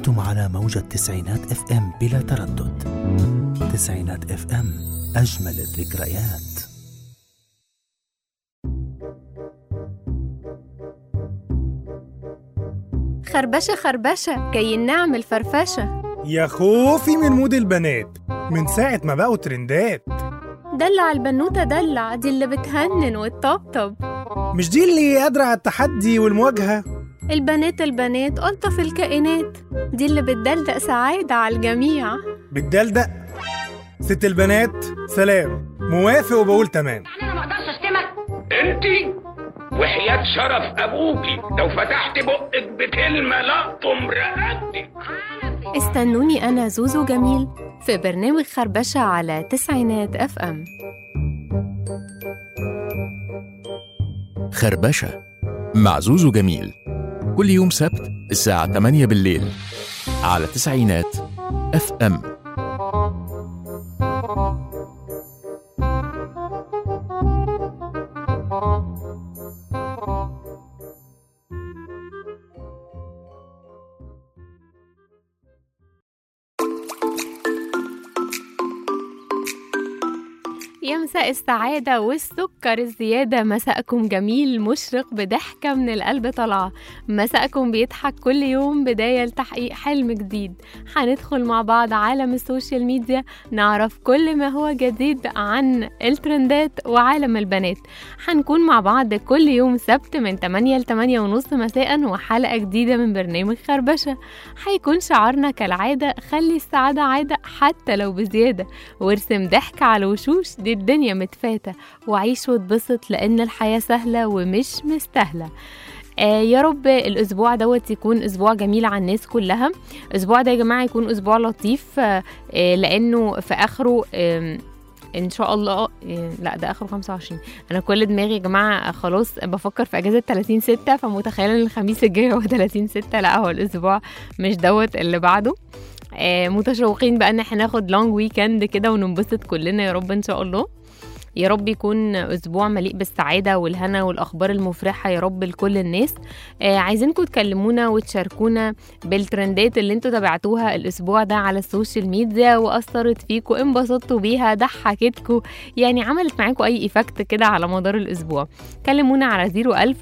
أنتم على موجة تسعينات اف ام بلا تردد تسعينات اف ام أجمل الذكريات خربشة خربشة كي نعمل فرفشة يا خوفي من مود البنات من ساعة ما بقوا ترندات دلع البنوتة دلع دي اللي بتهنن وتطبطب مش دي اللي قادرة على التحدي والمواجهة البنات البنات ألطف الكائنات دي اللي بتدلدق سعادة على الجميع بتدلدق ست البنات سلام موافق وبقول تمام انا ما اقدرش اشتمك انتي وحياة شرف ابوكي لو فتحت بقك بكلمة لقطم رقبتك استنوني أنا زوزو جميل في برنامج خربشة على تسعينات أف أم خربشة مع زوزو جميل كل يوم سبت الساعة 8 بالليل على تسعينات اف ام يا مساء السعادة والسكر الزيادة مساءكم جميل مشرق بضحكة من القلب طالعة مساءكم بيضحك كل يوم بداية لتحقيق حلم جديد هندخل مع بعض عالم السوشيال ميديا نعرف كل ما هو جديد عن الترندات وعالم البنات هنكون مع بعض كل يوم سبت من 8 ل 8 ونص مساء وحلقة جديدة من برنامج خربشة هيكون شعارنا كالعادة خلي السعادة عادة حتى لو بزيادة وارسم ضحك على الوشوش دي الدنيا متفاتة وعيش واتبسط لأن الحياة سهلة ومش مستاهلة آه يا رب الاسبوع دوت يكون اسبوع جميل على الناس كلها الاسبوع ده يا جماعه يكون اسبوع لطيف آه آه لانه في اخره آم، ان شاء الله آه، لا ده اخره 25 انا كل دماغي يا جماعه خلاص بفكر في اجازه 30 6 فمتخيله ان الخميس الجاي هو 30 6 لا هو الاسبوع مش دوت اللي بعده آه، متشوقين بقى ان احنا ناخد لونج ويكند كده وننبسط كلنا يا رب ان شاء الله يا رب يكون اسبوع مليء بالسعاده والهنا والاخبار المفرحه يا رب لكل الناس آه عايزينكم تكلمونا وتشاركونا بالترندات اللي انتوا تابعتوها الاسبوع ده على السوشيال ميديا واثرت فيكم انبسطتوا بيها ضحكتكم يعني عملت معاكم اي ايفكت كده على مدار الاسبوع كلمونا على 01000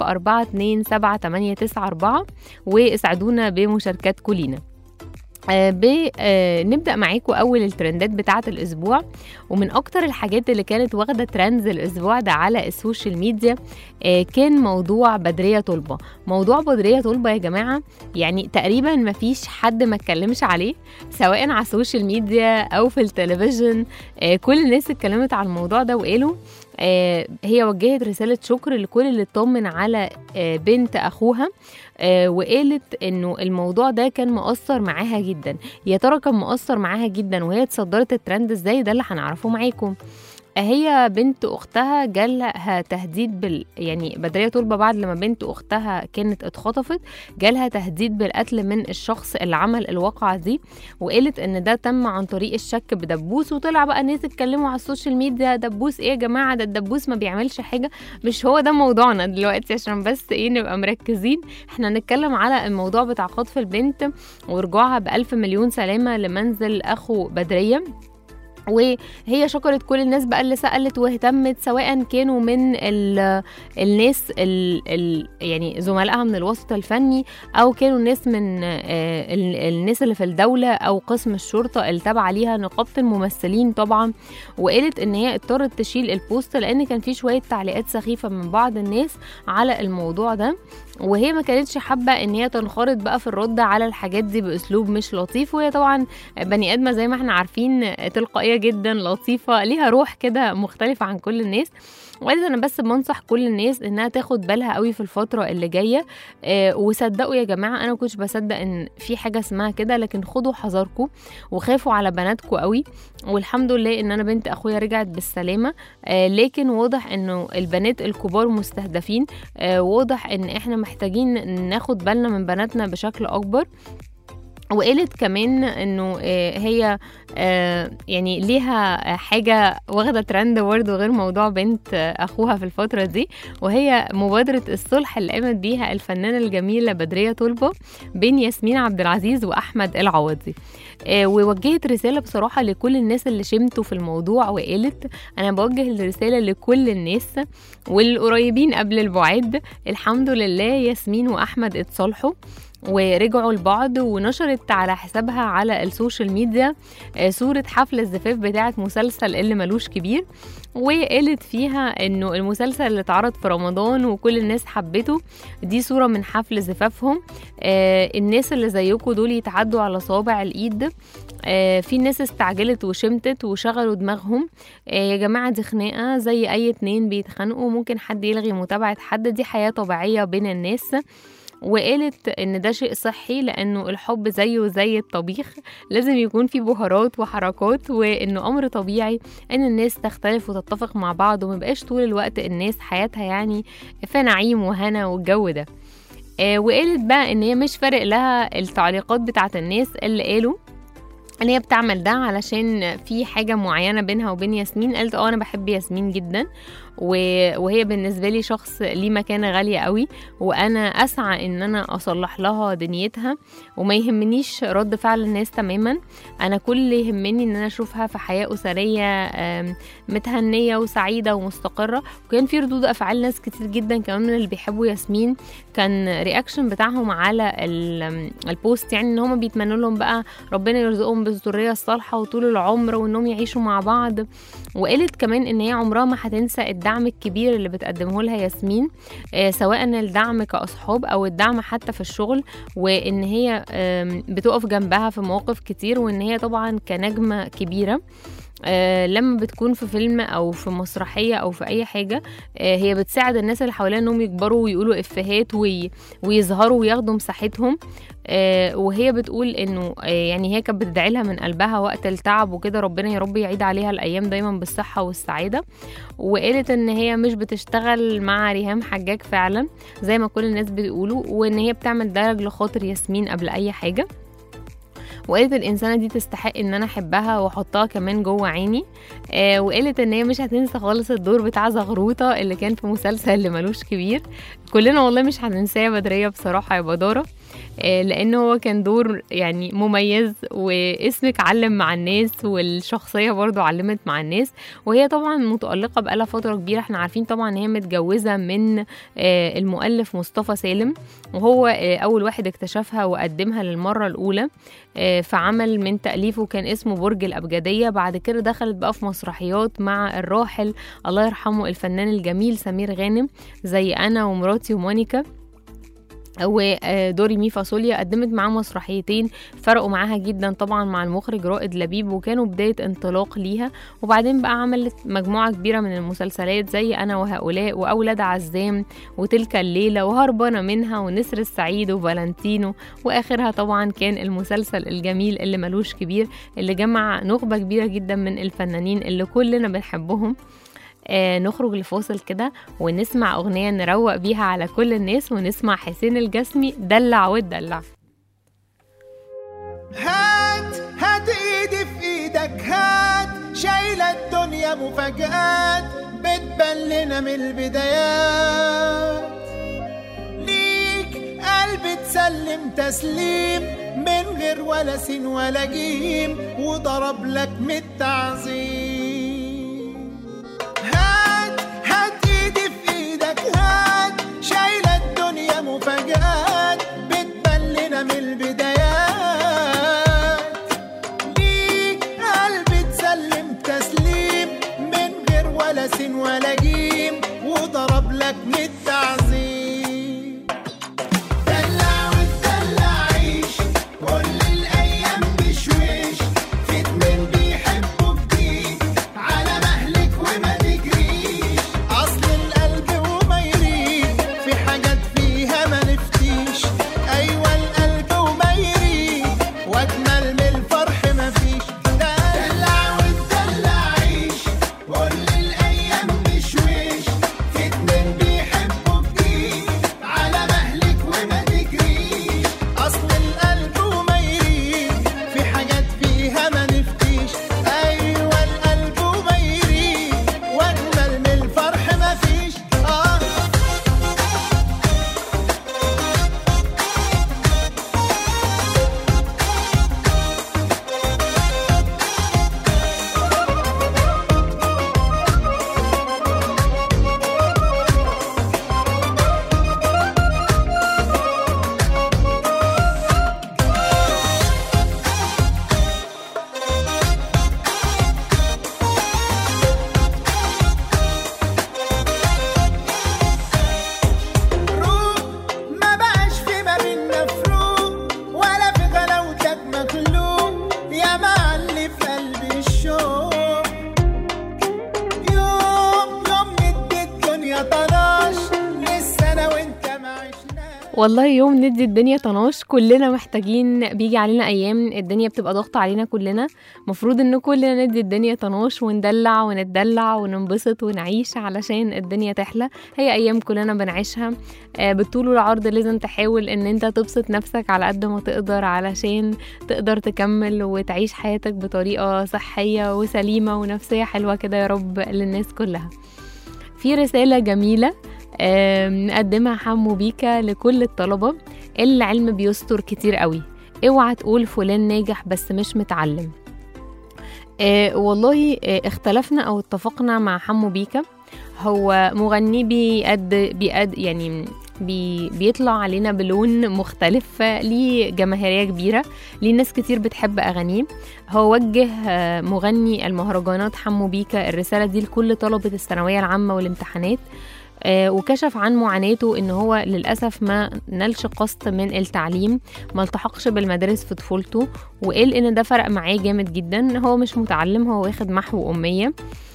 427 واسعدونا بمشاركاتكم لينا آه ب- آه نبدا معاكم اول الترندات بتاعه الاسبوع ومن اكتر الحاجات اللي كانت واخده ترندز الاسبوع ده على السوشيال ميديا آه كان موضوع بدريه طلبه موضوع بدريه طلبه يا جماعه يعني تقريبا ما فيش حد ما اتكلمش عليه سواء على السوشيال ميديا او في التلفزيون آه كل الناس اتكلمت على الموضوع ده وقالوا آه هي وجهت رساله شكر لكل اللي اطمن على آه بنت اخوها آه وقالت انه الموضوع ده كان مؤثر معاها جدا يا ترى كان مؤثر معاها جدا وهي اتصدرت الترند ازاي ده اللي هنعرفه معاكم هي بنت اختها جالها تهديد بال يعني بدريه طلبه بعد لما بنت اختها كانت اتخطفت جالها تهديد بالقتل من الشخص اللي عمل الواقعه دي وقالت ان ده تم عن طريق الشك بدبوس وطلع بقى ناس اتكلموا على السوشيال ميديا دبوس ايه يا جماعه ده الدبوس ما بيعملش حاجه مش هو ده موضوعنا دلوقتي عشان بس ايه نبقى مركزين احنا هنتكلم على الموضوع بتاع خطف البنت ورجوعها بألف مليون سلامة لمنزل أخو بدرية وهي شكرت كل الناس بقى اللي سألت واهتمت سواء كانوا من ال الناس ال ال يعني زملائها من الوسط الفني او كانوا ناس من آه، ال- الناس اللي في الدولة او قسم الشرطة اللي تابعة ليها نقابة الممثلين طبعا وقالت ان هي اضطرت تشيل البوست لان كان في شوية تعليقات سخيفة من بعض الناس على الموضوع ده وهي ما كانتش حابة ان هي تنخرط بقى في الرد على الحاجات دي باسلوب مش لطيف وهي طبعا بني ادمه زي ما احنا عارفين تلقائيه جدا لطيفه ليها روح كده مختلفه عن كل الناس وقالت انا بس بنصح كل الناس انها تاخد بالها قوي في الفتره اللي جايه آه وصدقوا يا جماعه انا ما كنتش بصدق ان في حاجه اسمها كده لكن خدوا حذركم وخافوا على بناتكم قوي والحمد لله ان انا بنت اخويا رجعت بالسلامه آه لكن واضح انه البنات الكبار مستهدفين آه واضح ان احنا محتاجين ناخد بالنا من بناتنا بشكل اكبر وقالت كمان انه آه، هي آه، يعني ليها حاجه واخده ترند برضه غير موضوع بنت آه، اخوها في الفتره دي وهي مبادره الصلح اللي قامت بيها الفنانه الجميله بدريه طلبه بين ياسمين عبد العزيز واحمد العوضي آه، ووجهت رساله بصراحه لكل الناس اللي شمتوا في الموضوع وقالت انا بوجه الرساله لكل الناس والقريبين قبل البعاد الحمد لله ياسمين واحمد اتصالحوا ورجعوا لبعض ونشرت على حسابها على السوشيال ميديا آه، صورة حفل الزفاف بتاعة مسلسل اللي ملوش كبير وقالت فيها انه المسلسل اللي اتعرض في رمضان وكل الناس حبته دي صورة من حفل زفافهم آه الناس اللي زيكم دول يتعدوا على صوابع الايد آه في ناس استعجلت وشمتت وشغلوا دماغهم آه يا جماعة دي خناقة زي اي اتنين بيتخانقوا ممكن حد يلغي متابعة حد دي حياة طبيعية بين الناس وقالت ان ده شيء صحي لانه الحب زيه زي الطبيخ لازم يكون فيه بهارات وحركات وانه امر طبيعي ان الناس تختلف وتتفق مع بعض ومبقاش طول الوقت الناس حياتها يعني في نعيم وهنا والجو ده آه وقالت بقى ان هي مش فارق لها التعليقات بتاعت الناس اللي قالوا ان هي بتعمل ده علشان في حاجه معينه بينها وبين ياسمين قالت اه انا بحب ياسمين جدا و- وهي بالنسبه لي شخص ليه مكانه غاليه قوي وانا اسعى ان انا اصلح لها دنيتها وما يهمنيش رد فعل الناس تماما انا كل اللي يهمني ان انا اشوفها في حياه اسريه آم، متهنيه وسعيده ومستقره وكان في ردود افعال ناس كتير جدا كمان من اللي بيحبوا ياسمين كان رياكشن بتاعهم على ال- البوست يعني ان هم بيتمنوا لهم بقى ربنا يرزقهم بالذريه الصالحه وطول العمر وانهم يعيشوا مع بعض وقالت كمان ان هي عمرها ما هتنسى الدعم الكبير اللي بتقدمه لها ياسمين آه، سواء الدعم كاصحاب او الدعم حتى في الشغل وان هي آم، بتقف جنبها في مواقف كتير وان هي طبعا كنجمه كبيره آه لما بتكون في فيلم او في مسرحيه او في اي حاجه آه هي بتساعد الناس اللي حواليها انهم يكبروا ويقولوا افيهات وي ويظهروا وياخدوا مساحتهم آه وهي بتقول انه آه يعني هي كانت بتدعي لها من قلبها وقت التعب وكده ربنا يا رب يعيد عليها الايام دايما بالصحه والسعاده وقالت ان هي مش بتشتغل مع ريهام حجاج فعلا زي ما كل الناس بيقولوا وان هي بتعمل ده لاجل خاطر ياسمين قبل اي حاجه وقالت الانسانه دي تستحق ان انا احبها واحطها كمان جوه عيني آه وقالت ان هي مش هتنسى خالص الدور بتاع زغروطه اللي كان في مسلسل اللي ملوش كبير كلنا والله مش هننساه يا بدريه بصراحه يا بداره آه لان هو كان دور يعني مميز واسمك علم مع الناس والشخصيه برضو علمت مع الناس وهي طبعا متالقه بقالها فتره كبيره احنا عارفين طبعا ان هي متجوزه من آه المؤلف مصطفى سالم وهو آه اول واحد اكتشفها وقدمها للمره الاولى آه في عمل من تأليفه كان اسمه برج الأبجدية بعد كده دخلت بقى في مسرحيات مع الراحل الله يرحمه الفنان الجميل سمير غانم زي أنا ومراتي ومونيكا ودوري مي فاصوليا قدمت معاه مسرحيتين فرقوا معاها جدا طبعا مع المخرج رائد لبيب وكانوا بداية انطلاق ليها وبعدين بقى عملت مجموعة كبيرة من المسلسلات زي أنا وهؤلاء وأولاد عزام وتلك الليلة وهربانة منها ونسر السعيد وفالنتينو وآخرها طبعا كان المسلسل الجميل اللي ملوش كبير اللي جمع نخبة كبيرة جدا من الفنانين اللي كلنا بنحبهم آه نخرج لفاصل كده ونسمع أغنية نروق بيها على كل الناس ونسمع حسين الجسمي دلع وتدلع هات هات ايدي في ايدك هات شايلة الدنيا مفاجآت بتبان لنا من البدايات ليك قلب تسلم تسليم من غير ولا سين ولا جيم وضرب لك من التعظيم هات هات ايدي في ايدك هات شايلة الدنيا مفاجآت بتبان لنا من البدايات ليك قلب تسلم تسليم من غير ولا سين ولا جيم وضرب لك من التعظيم دلع وتدلع عيش كل الايام بشويش في اتنين بيحبوا جديد والله يوم ندي الدنيا طناش كلنا محتاجين بيجي علينا ايام الدنيا بتبقى ضغط علينا كلنا مفروض ان كلنا ندي الدنيا طناش وندلع ونتدلع وننبسط ونعيش علشان الدنيا تحلى هي ايام كلنا بنعيشها آه، بالطول والعرض لازم تحاول ان انت تبسط نفسك على قد ما تقدر علشان تقدر تكمل وتعيش حياتك بطريقة صحية وسليمة ونفسية حلوة كده يا رب للناس كلها في رسالة جميلة آم، نقدمها حمو بيكا لكل الطلبة اللي العلم بيستر كتير قوي اوعى تقول فلان ناجح بس مش متعلم آه والله آه اختلفنا او اتفقنا مع حمو بيكا هو مغني بيقد بيقد يعني بي بيطلع علينا بلون مختلف ليه جماهيرية كبيرة ليه ناس كتير بتحب أغانيه هو وجه آه، مغني المهرجانات حمو بيكا الرسالة دي لكل طلبة الثانوية العامة والامتحانات آه، وكشف عن معاناته ان هو للاسف ما نالش قسط من التعليم ما التحقش بالمدارس في طفولته وقال ان ده فرق معاه جامد جدا هو مش متعلم هو واخد محو اميه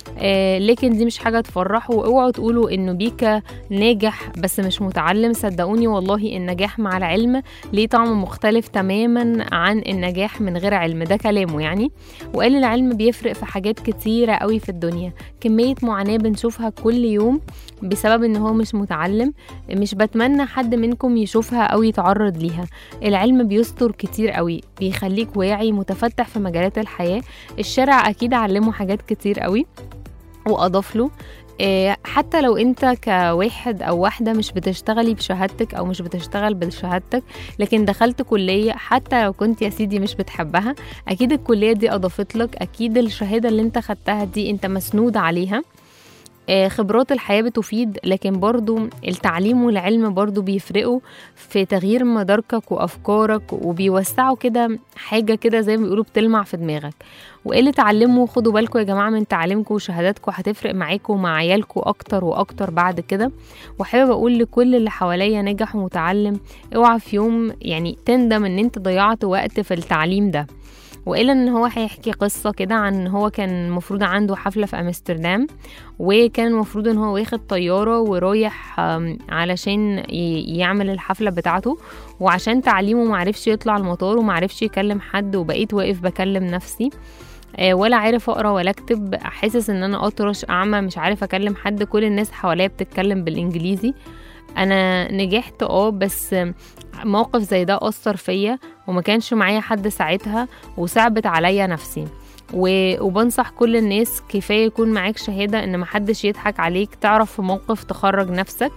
آه لكن دي مش حاجة تفرح واوعوا تقولوا انه بيكا ناجح بس مش متعلم صدقوني والله النجاح مع العلم ليه طعم مختلف تماما عن النجاح من غير علم ده كلامه يعني وقال العلم بيفرق في حاجات كتيرة قوي في الدنيا كمية معاناة بنشوفها كل يوم بسبب ان هو مش متعلم مش بتمنى حد منكم يشوفها او يتعرض ليها العلم بيستر كتير قوي بيخليك واعي متفتح في مجالات الحياة الشارع اكيد علمه حاجات كتير قوي واضاف له إيه، حتى لو انت كواحد او واحدة مش بتشتغلي بشهادتك او مش بتشتغل بشهادتك لكن دخلت كلية حتى لو كنت يا سيدي مش بتحبها اكيد الكلية دي اضافت لك اكيد الشهادة اللي انت خدتها دي انت مسنود عليها آه، خبرات الحياة بتفيد لكن برضو التعليم والعلم برضو بيفرقوا في تغيير مداركك وأفكارك وبيوسعوا كده حاجة كده زي ما بيقولوا بتلمع في دماغك وإيه تعلموا خدوا بالكم يا جماعة من تعليمكم وشهاداتكم هتفرق معاكم ومع عيالكم أكتر وأكتر بعد كده وحابب أقول لكل اللي حواليا نجح ومتعلم اوعى في يوم يعني تندم إن أنت ضيعت وقت في التعليم ده وقال ان هو هيحكي قصة كده عن ان هو كان المفروض عنده حفلة في امستردام وكان المفروض ان هو واخد طيارة ورايح آم، علشان ي- يعمل الحفلة بتاعته وعشان تعليمه معرفش يطلع المطار ومعرفش يكلم حد وبقيت واقف بكلم نفسي آه، ولا عارف اقرا ولا اكتب حاسس ان انا اطرش اعمى مش عارف اكلم حد كل الناس حواليا بتتكلم بالانجليزي انا نجحت اه بس موقف زي ده اثر فيا وما كانش معايا حد ساعتها وصعبت عليا نفسي و- وبنصح كل الناس كفايه يكون معاك شهاده ان محدش يضحك عليك تعرف في موقف تخرج نفسك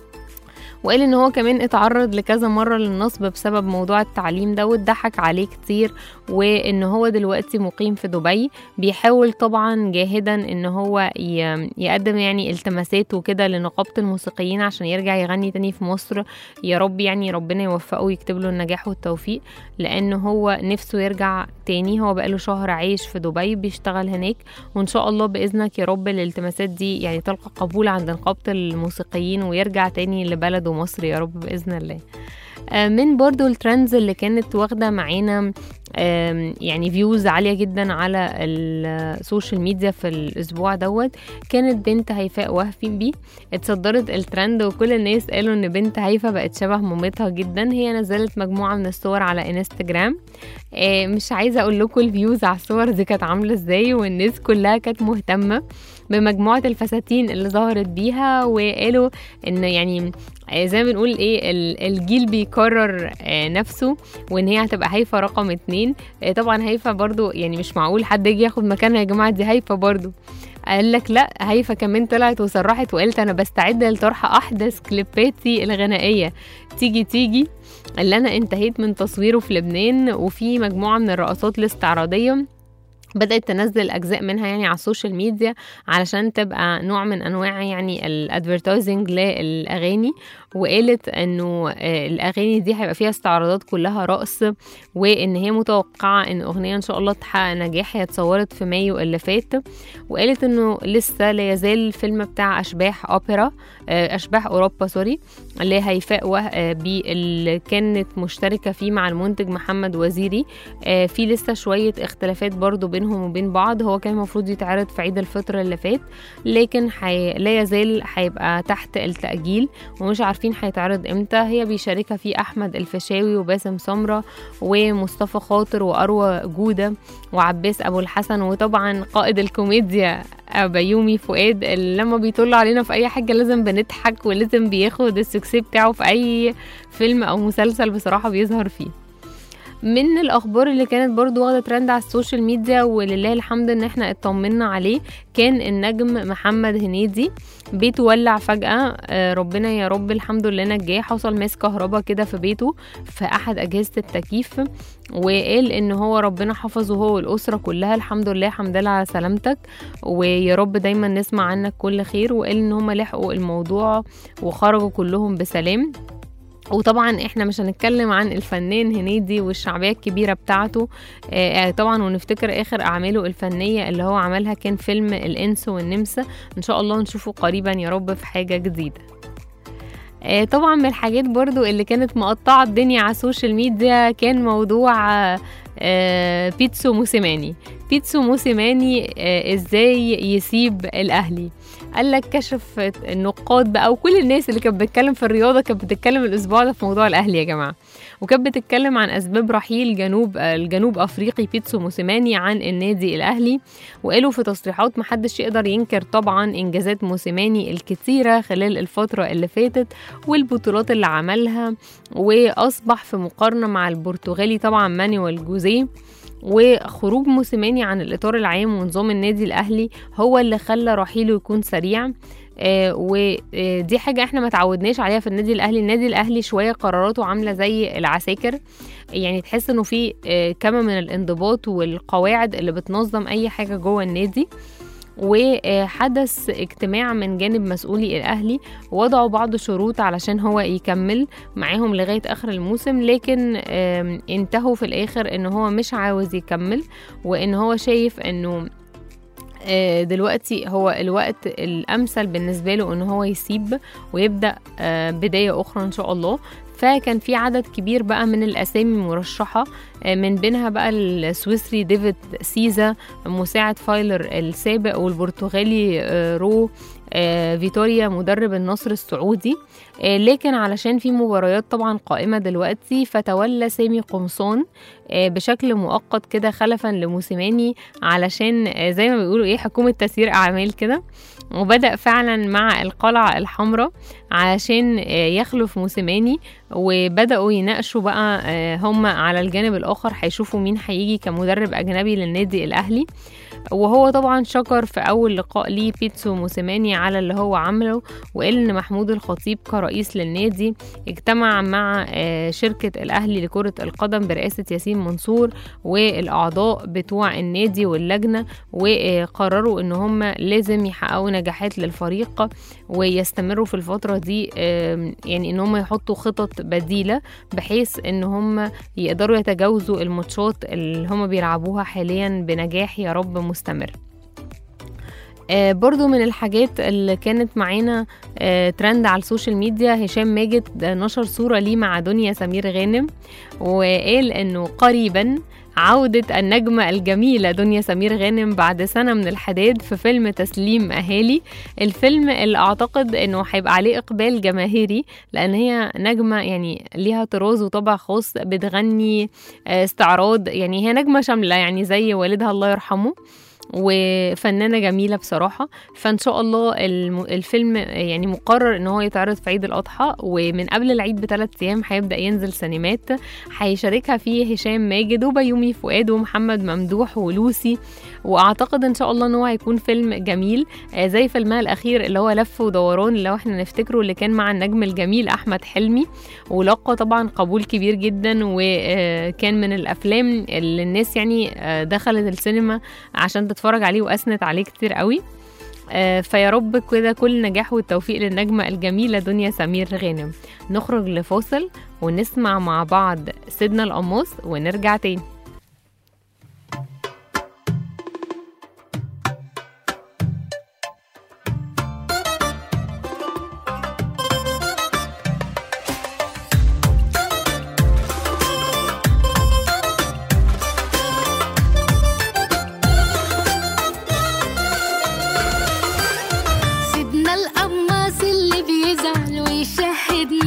وقال ان هو كمان اتعرض لكذا مره للنصب بسبب موضوع التعليم ده واتضحك عليه كتير وان هو دلوقتي مقيم في دبي بيحاول طبعا جاهدا ان هو ي- يقدم يعني التماسات وكده لنقابه الموسيقيين عشان يرجع يغني تاني في مصر يا رب يعني ربنا يوفقه ويكتب له النجاح والتوفيق لان هو نفسه يرجع تاني هو بقاله شهر عايش في دبي بيشتغل هناك وان شاء الله باذنك يا رب الالتماسات دي يعني تلقى قبول عند نقابه الموسيقيين ويرجع تاني لبلده مصر يا رب باذن الله آه، من برضو الترندز اللي كانت واخدة معانا آم، يعني فيوز عالية جدا على السوشيال ميديا في الأسبوع دوت كانت بنت هيفاء وهبي بي اتصدرت الترند وكل الناس قالوا ان بنت هيفا بقت شبه مامتها جدا هي نزلت مجموعة من الصور على انستجرام آه، مش عايزة اقول لكم الفيوز على الصور دي كانت عاملة ازاي والناس كلها كانت مهتمة بمجموعة الفساتين اللي ظهرت بيها وقالوا ان يعني آه، زي ما بنقول ايه ال- الجيل بيكرر آه، نفسه وان هي هتبقى هيفا رقم اتنين آه، طبعا هيفا برضو يعني مش معقول حد يجي ياخد مكانها يا جماعة دي هيفا برضو قال لك لا هيفا كمان طلعت وصرحت وقالت انا بستعد لطرح احدث كليباتي الغنائيه تيجي تيجي اللي انا انتهيت من تصويره في لبنان وفي مجموعه من الرقصات الاستعراضيه بدأت تنزل أجزاء منها يعني على السوشيال ميديا علشان تبقى نوع من أنواع يعني الادفرتايزنج للأغاني وقالت إنه آه، الأغاني دي هيبقى فيها استعراضات كلها رقص وإن هي متوقعة إن أغنية إن شاء الله تحقق نجاح هي اتصورت في مايو اللي فات وقالت إنه لسه لا يزال الفيلم بتاع أشباح أوبرا آه، أشباح أوروبا سوري اللي هيفاء وهبي اللي كانت مشتركة فيه مع المنتج محمد وزيري آه، في لسه شوية اختلافات برضو بينهم وبين بعض هو كان المفروض يتعرض في عيد الفطر اللي فات لكن حي... لا يزال هيبقى تحت التأجيل ومش عارفين عارفين هيتعرض امتى هي بيشاركها فيه احمد الفيشاوي وباسم سمره ومصطفى خاطر واروى جوده وعباس ابو الحسن وطبعا قائد الكوميديا بيومي فؤاد اللي لما بيطل علينا في اي حاجه لازم بنضحك ولازم بياخد السكسي بتاعه في اي فيلم او مسلسل بصراحه بيظهر فيه من الاخبار اللي كانت برضو واخده ترند على السوشيال ميديا ولله الحمد ان احنا اطمنا عليه كان النجم محمد هنيدي بيته ولع فجاه آه، ربنا يا رب الحمد لله نجاه حصل ماس كهربا كده في بيته في احد اجهزه التكييف وقال ان هو ربنا حفظه هو والاسره كلها الحمد لله حمد لله على سلامتك ويا رب دايما نسمع عنك كل خير وقال ان هم لحقوا الموضوع وخرجوا كلهم بسلام وطبعا احنا مش هنتكلم عن الفنان هنيدي والشعبيه الكبيره بتاعته آه طبعا ونفتكر اخر اعماله الفنيه اللي هو عملها كان فيلم الانس والنمسا ان شاء الله نشوفه قريبا يا رب في حاجه جديده آه طبعا من الحاجات برضو اللي كانت مقطعة الدنيا على السوشيال ميديا كان موضوع آه، آه بيتسو موسيماني بيتسو موسيماني آه ازاي يسيب الاهلي قال لك كشف النقاد بقى وكل الناس اللي كانت بتتكلم في الرياضه كانت بتتكلم الاسبوع ده في موضوع الاهلي يا جماعه وكانت بتتكلم عن اسباب رحيل جنوب الجنوب افريقي بيتسو موسيماني عن النادي الاهلي وقالوا في تصريحات محدش يقدر ينكر طبعا انجازات موسيماني الكتيره خلال الفتره اللي فاتت والبطولات اللي عملها واصبح في مقارنه مع البرتغالي طبعا مانويل جوزيه وخروج موسيماني عن الاطار العام ونظام النادي الاهلي هو اللي خلى رحيله يكون سريع آه ودي حاجة احنا ما تعودناش عليها في النادي الاهلي النادي الاهلي شوية قراراته عاملة زي العساكر يعني تحس انه في آه كم من الانضباط والقواعد اللي بتنظم اي حاجة جوه النادي وحدث اجتماع من جانب مسؤولي الاهلي وضعوا بعض شروط علشان هو يكمل معاهم لغايه اخر الموسم لكن آم، انتهوا في الاخر ان هو مش عاوز يكمل وان هو شايف انه آه، دلوقتي هو الوقت الامثل بالنسبه له ان هو يسيب ويبدا آه، بدايه اخرى ان شاء الله فكان في عدد كبير بقى من الاسامي مرشحه آه، من بينها بقى السويسري ديفيد سيزا مساعد فايلر السابق والبرتغالي آه، رو آه، فيتوريا مدرب النصر السعودي آه، لكن علشان في مباريات طبعا قائمة دلوقتي فتولى سامي قمصان آه، بشكل مؤقت كده خلفا لموسيماني علشان آه، زي ما بيقولوا ايه حكومة تسيير أعمال كده وبدأ فعلا مع القلعة الحمراء علشان آه، يخلف موسيماني وبدأوا يناقشوا بقى آه، هم على الجانب الآخر هيشوفوا مين هيجي كمدرب أجنبي للنادي الأهلي وهو طبعا شكر في أول لقاء ليه بيتسو موسيماني على اللي هو عمله وقال إن محمود الخطيب كرئيس للنادي اجتمع مع آه، شركة الأهلي لكرة القدم برئاسة ياسين منصور والأعضاء بتوع النادي واللجنة وقرروا إن هم لازم يحققوا نجاحات للفريق ويستمروا في الفترة دي آم، يعني إن هم يحطوا خطط بديلة بحيث إن هم يقدروا يتجاوزوا الماتشات اللي هم بيلعبوها حاليا بنجاح يا رب مستمر آه برضو من الحاجات اللي كانت معانا آه ترند على السوشيال ميديا هشام ماجد نشر صورة ليه مع دنيا سمير غانم وقال انه قريبا عودة النجمة الجميلة دنيا سمير غانم بعد سنة من الحداد في فيلم تسليم أهالي الفيلم اللي أعتقد أنه هيبقى عليه إقبال جماهيري لأن هي نجمة يعني ليها طراز وطبع خاص بتغني آه، استعراض يعني هي نجمة شاملة يعني زي والدها الله يرحمه وفنانة جميلة بصراحة فإن شاء الله الم- الفيلم يعني مقرر إن هو يتعرض في عيد الأضحى ومن قبل العيد بثلاث أيام هيبدأ ينزل سينمات هيشاركها فيه هشام ماجد وبيومي فؤاد ومحمد ممدوح ولوسي وأعتقد إن شاء الله إن هو هيكون فيلم جميل آه، زي فيلمها الأخير اللي هو لف ودوران اللي هو إحنا نفتكره اللي كان مع النجم الجميل أحمد حلمي ولقى طبعا قبول كبير جدا وكان من الأفلام اللي الناس يعني آه، دخلت السينما عشان تتفرج عليه وأثنت عليه كتير قوي آه، فيا رب كده كل نجاح والتوفيق للنجمة الجميلة دنيا سمير غانم نخرج لفاصل ونسمع مع بعض سيدنا القماص ونرجع تاني سيدنا القماص اللي بيزعل ويشهد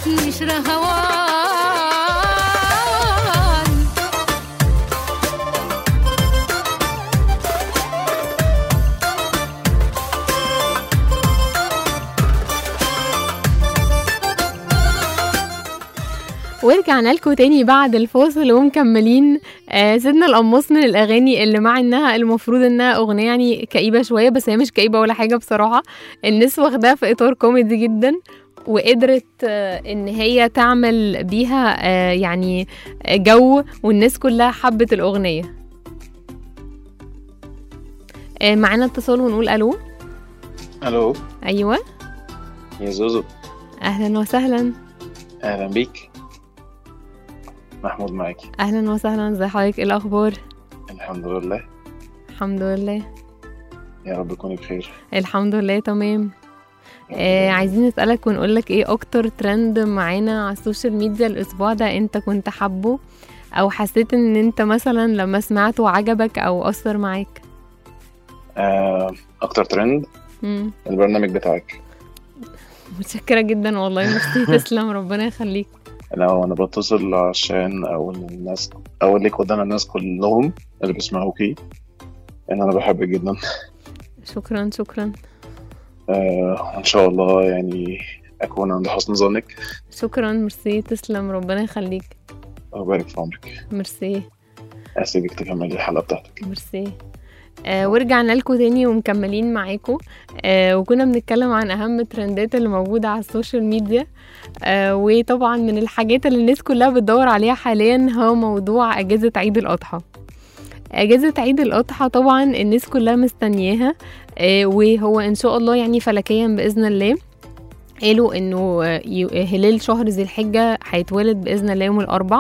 مش رهوان ورجعنا لكم تاني بعد الفاصل ومكملين آه سيدنا القماص من الاغاني اللي مع انها المفروض انها اغنيه يعني كئيبه شويه بس هي مش كئيبه ولا حاجه بصراحه الناس واخداها في اطار كوميدي جدا وقدرت آه، ان هي تعمل بيها آه، يعني جو والناس كلها حبت الاغنيه آه، معانا اتصال ونقول الو الو ايوه يا زوزو اهلا وسهلا اهلا بيك محمود معاكي اهلا وسهلا ازي حضرتك ايه الاخبار الحمد لله الحمد لله يا رب تكوني بخير الحمد لله تمام آه عايزين نسألك ونقول لك ايه اكتر ترند معانا على السوشيال ميديا الاسبوع ده انت كنت حابه او حسيت ان انت مثلا لما سمعته عجبك او اثر معاك آه، اكتر ترند مم. البرنامج بتاعك متشكرة جدا والله ميرسي تسلم ربنا يخليك انا انا بتصل عشان اقول للناس اقول لك قدام الناس كلهم اللي بيسمعوكي ان انا بحبك جدا شكرا شكرا آه، وان شاء الله يعني اكون عند حسن ظنك شكرا ميرسي تسلم ربنا يخليك وبارك في عمرك ميرسي اسيبك تكملي الحلقه بتاعتك ميرسي آه ورجعنا لكم تاني ومكملين معاكم آه وكنا بنتكلم عن اهم الترندات اللي موجوده على السوشيال ميديا آه وطبعا من الحاجات اللي الناس كلها بتدور عليها حاليا هو موضوع اجازه عيد الاضحى اجازه عيد الاضحى طبعا الناس كلها مستنياها آه وهو ان شاء الله يعني فلكيا باذن الله قالوا انه آه، يو- هلال شهر ذي الحجه هيتولد باذن الله يوم الاربع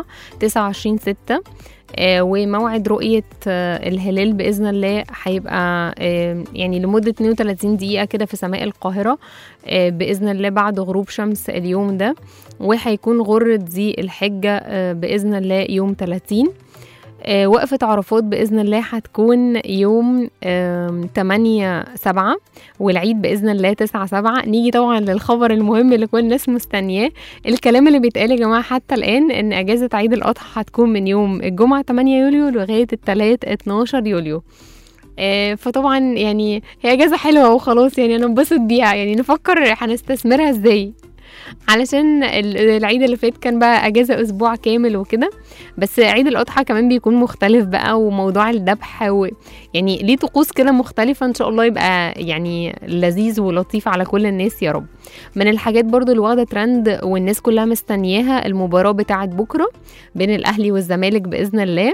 29 6 آه، وموعد رؤية آه، الهلال بإذن الله هيبقى آه، يعني لمدة 32 دقيقة كده في سماء القاهرة آه، بإذن الله بعد غروب شمس اليوم ده وهيكون غرة ذي الحجة آه، بإذن الله يوم 30 آه، وقفة عرفات بإذن الله هتكون يوم آم، 8 7 والعيد بإذن الله 9 7 نيجي طبعا للخبر المهم اللي كل الناس مستنياه الكلام اللي بيتقال يا جماعة حتى الآن إن أجازة عيد الأضحى هتكون من يوم الجمعة 8 يوليو لغاية التلات 12 يوليو آه، فطبعا يعني هي اجازه حلوه وخلاص يعني انا انبسط بيها يعني نفكر هنستثمرها ازاي علشان ال- العيد اللي فات كان بقى اجازه اسبوع كامل وكده بس عيد الاضحى كمان بيكون مختلف بقى وموضوع الذبح و... يعني ليه طقوس كده مختلفه ان شاء الله يبقى يعني لذيذ ولطيف على كل الناس يا رب من الحاجات برضو اللي واخده ترند والناس كلها مستنياها المباراه بتاعه بكره بين الاهلي والزمالك باذن الله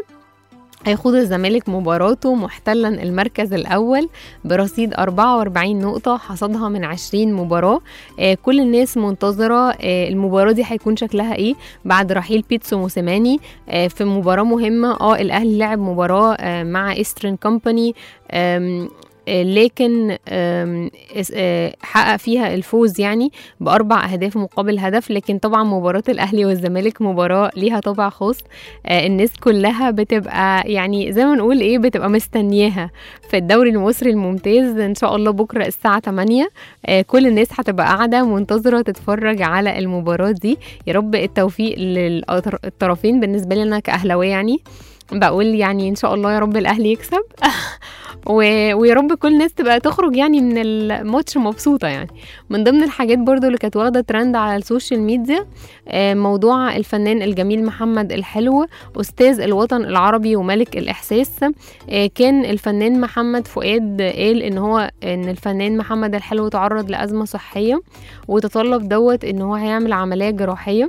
هيخوض الزمالك مباراته محتلا المركز الأول برصيد 44 نقطة حصدها من 20 مباراة آه كل الناس منتظرة آه المباراة دي هيكون شكلها إيه بعد رحيل بيتسو موسيماني آه في مباراة مهمة اه الأهلي لعب مباراة آه مع إيسترن كومباني آم، آه، لكن آم، اس- آه، حقق فيها الفوز يعني بأربع أهداف مقابل هدف لكن طبعا مباراة الأهلي والزمالك مباراة ليها طابع خاص آه، الناس كلها بتبقى يعني زي ما نقول ايه بتبقى مستنياها في الدوري المصري الممتاز ان شاء الله بكره الساعه 8 آه، كل الناس هتبقى قاعده منتظره تتفرج على المباراه دي يا رب التوفيق للطرفين بالنسبه لي انا كاهلاويه يعني بقول يعني ان شاء الله يا رب الاهلي يكسب و... ويا رب كل الناس تبقى تخرج يعني من الماتش مبسوطه يعني من ضمن الحاجات برضو اللي كانت واخده ترند على السوشيال ميديا آه، موضوع الفنان الجميل محمد الحلو أستاذ الوطن العربي وملك الإحساس آه، كان الفنان محمد فؤاد قال إن هو إن الفنان محمد الحلو تعرض لأزمة صحية وتطلب دوت إن هو هيعمل عملية جراحية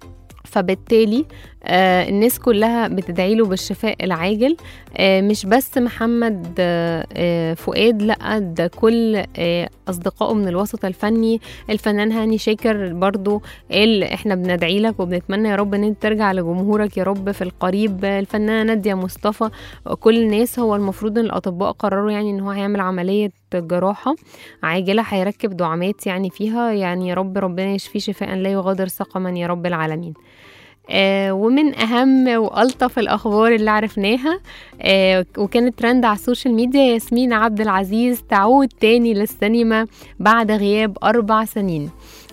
فبالتالي آه الناس كلها بتدعي له بالشفاء العاجل آه مش بس محمد آه آه فؤاد لا ده كل آه اصدقائه من الوسط الفني الفنان هاني شاكر برضو قال احنا بندعي لك وبنتمنى يا رب ان انت ترجع لجمهورك يا رب في القريب الفنانه ناديه مصطفى كل الناس هو المفروض ان الاطباء قرروا يعني ان هو هيعمل عمليه جراحه عاجله هيركب دعامات يعني فيها يعني يا رب ربنا يشفيه شفاء لا يغادر سقما يا رب العالمين آه ومن اهم والطف الاخبار اللي عرفناها آه وكانت ترند على السوشيال ميديا ياسمين عبد العزيز تعود تاني للسينما بعد غياب اربع سنين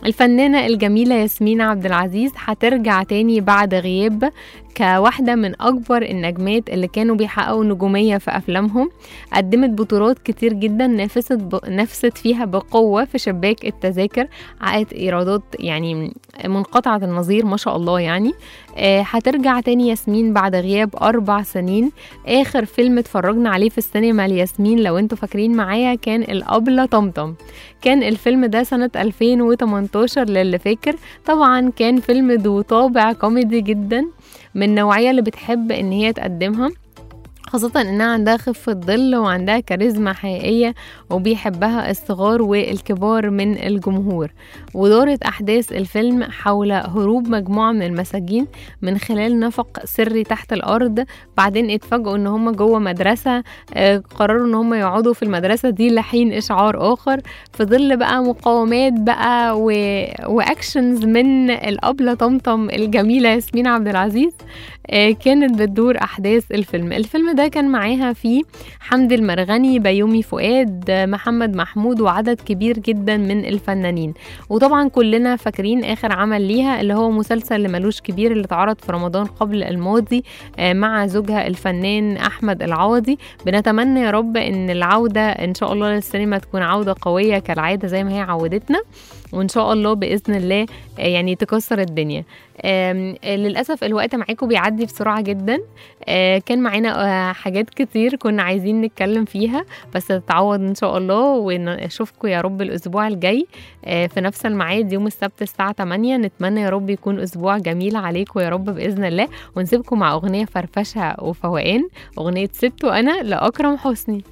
الفنانة الجميلة ياسمين عبد العزيز هترجع تاني بعد غياب كواحدة من أكبر النجمات اللي كانوا بيحققوا نجومية في أفلامهم قدمت بطولات كتير جدا نافست ب... نفست فيها بقوة في شباك التذاكر عقدت إيرادات يعني منقطعة النظير ما شاء الله يعني آه، هترجع تاني ياسمين بعد غياب أربع سنين آخر فيلم اتفرجنا عليه في السينما لياسمين لو انتوا فاكرين معايا كان الأبلة طمطم كان الفيلم ده سنة 2018 للي فاكر طبعا كان فيلم ذو طابع كوميدي جدا من النوعية اللي بتحب ان هي تقدمها خاصة انها عندها خفة ظل وعندها كاريزما حقيقية وبيحبها الصغار والكبار من الجمهور ودارت أحداث الفيلم حول هروب مجموعة من المساجين من خلال نفق سري تحت الأرض بعدين اتفاجئوا ان هم جوه مدرسة آه، قرروا ان هم يقعدوا في المدرسة دي لحين إشعار آخر في ظل بقى مقاومات بقى و... وأكشنز من الأبلة طمطم الجميلة ياسمين عبد العزيز آه، كانت بتدور أحداث الفيلم الفيلم ده كان معاها فيه حمد المرغني بيومي فؤاد آه، محمد محمود وعدد كبير جدا من الفنانين وطبعا كلنا فاكرين آخر عمل ليها اللي هو مسلسل اللي ملوش كبير اللي اتعرض في رمضان قبل الماضي آه، مع زوجها الفنان أحمد العوضي بنتمنى يا رب إن العودة إن شاء الله للسينما تكون عودة قوية كالعادة زي ما هي عودتنا وإن شاء الله بإذن الله آه، يعني تكسر الدنيا آم، آه، للأسف الوقت معاكم بيعدي بسرعة جدا آه، كان معانا آه، حاجات كتير كنا عايزين نتكلم فيها بس تتعوض إن شاء الله ونشوفكم يا رب الأسبوع الجاي آه، في نفس الميعاد يوم السبت الساعة 8 نتمنى يا رب يكون أسبوع جميل عليكم يا رب بإذن الله ونسيبكم مع أغنية فرفشة وفوقان أغنية ست وأنا لأكرم حسني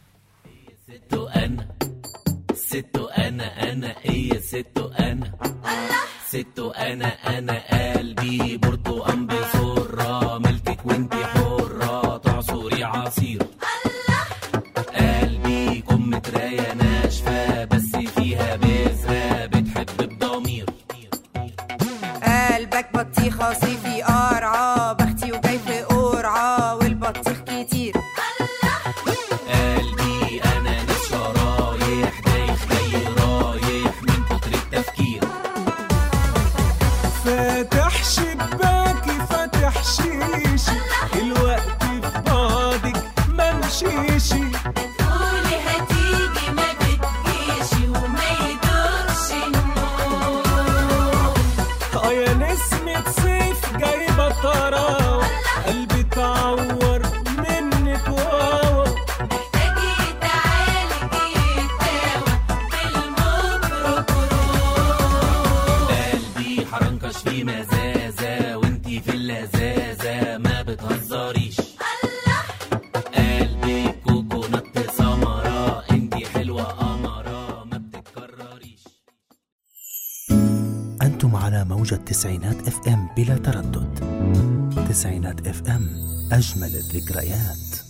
ست انا ست انا انا هي ست انا ست انا انا قلبي برتقان بسرة ملكك وانتي حرة تعصري عصير قلبي كم متراية ناشفة بس فيها بذرة بتحب بضمير قلبك بطيخة صيفي قرعة بختي وجاي في قرعة والبطيخ كتير قلبي انا ناس شرايح دايخ جاي رايح من كتر التفكير فاتح شباكي فاتح شيشي الوقت في بعضك ما مشيشي قولي هتيجي ما بتجيش وما يدورش النور اه يا نسمة صيف جايبة طراوة قلبي اتعور منك واوا محتاج يتعالج يتداوى بالميكروكروم قلبي حرنكش في مزازة وانتي في اللذاذة ما بتهزريش قلبي كوكونات سمرة انتي حلوة قمرة ما بتتكرريش أنتم على موجة تسعينات اف ام بلا تردد تسعينات اف ام أجمل الذكريات